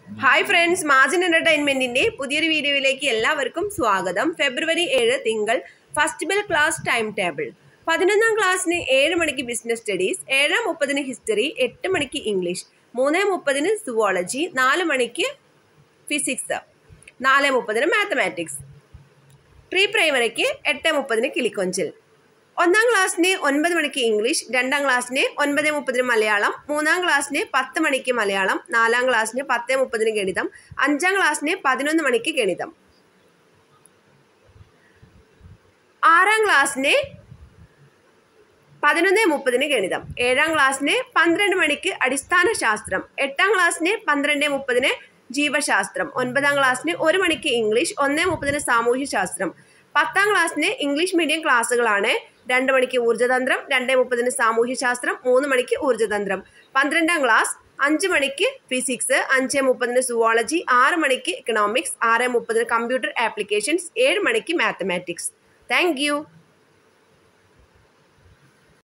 hi friends മാജിൻ എന്റർടൈൻമെന്റിന്റെ പുതിയൊരു വീഡിയോയിലേക്ക് എല്ലാവർക്കും സ്വാഗതം ഫെബ്രുവരി ഏഴ് തിങ്കൾ first bell class time table പതിനൊന്നാം ക്ലാസ്സിന് ഏഴ് മണിക്ക് ബിസിനസ് സ്റ്റഡീസ് ഏഴ് മുപ്പതിന് ഹിസ്റ്ററി എട്ട് മണിക്ക് ഇംഗ്ലീഷ് മൂന്ന് മുപ്പതിന് സുവോളജി നാല് മണിക്ക് ഫിസിക്സ് നാല് മുപ്പതിന് മാത്തമാറ്റിക്സ് പ്രീ പ്രൈമറിക്ക് എട്ട് മുപ്പതിന് കിളിക്കൊഞ്ചൽ ഒന്നാം ക്ലാസ്സിന് ഒൻപത് മണിക്ക് ഇംഗ്ലീഷ് രണ്ടാം ക്ലാസ്സിന് ഒൻപത് മുപ്പതിന് മലയാളം മൂന്നാം ക്ലാസ്സിന് പത്ത് മണിക്ക് മലയാളം നാലാം ക്ലാസ്സിന് പത്ത് മുപ്പതിന് ഗണിതം അഞ്ചാം ക്ലാസ്സിന് പതിനൊന്ന് മണിക്ക് ഗണിതം ആറാം ക്ലാസ്സിന് പതിനൊന്ന് മുപ്പതിന് ഗണിതം ഏഴാം ക്ലാസ്സിന് പന്ത്രണ്ട് മണിക്ക് അടിസ്ഥാന ശാസ്ത്രം എട്ടാം ക്ലാസ്സിന് പന്ത്രണ്ട് മുപ്പതിന് ജീവശാസ്ത്രം ഒൻപതാം ക്ലാസ്സിന് ഒരു മണിക്ക് ഇംഗ്ലീഷ് ഒന്ന് മുപ്പതിന് സാമൂഹ്യ ശാസ്ത്രം പത്താം ക്ലാസ്സിന് ഇംഗ്ലീഷ് മീഡിയം ക്ലാസ്സുകളാണ് രണ്ട് മണിക്ക് ഊർജ്ജതന്ത്രം രണ്ട് മുപ്പതിന് സാമൂഹ്യ ശാസ്ത്രം മൂന്ന് മണിക്ക് ഊർജ്ജതന്ത്രം പന്ത്രണ്ടാം ക്ലാസ് അഞ്ച് മണിക്ക് ഫിസിക്സ് അഞ്ച് മുപ്പതിന് സുവോളജി ആറ് മണിക്ക് ഇക്കണോമിക്സ് ആറ് മുപ്പതിന് കമ്പ്യൂട്ടർ ആപ്ലിക്കേഷൻസ് ഏഴ് മണിക്ക് മാത്തമാറ്റിക്സ് താങ്ക്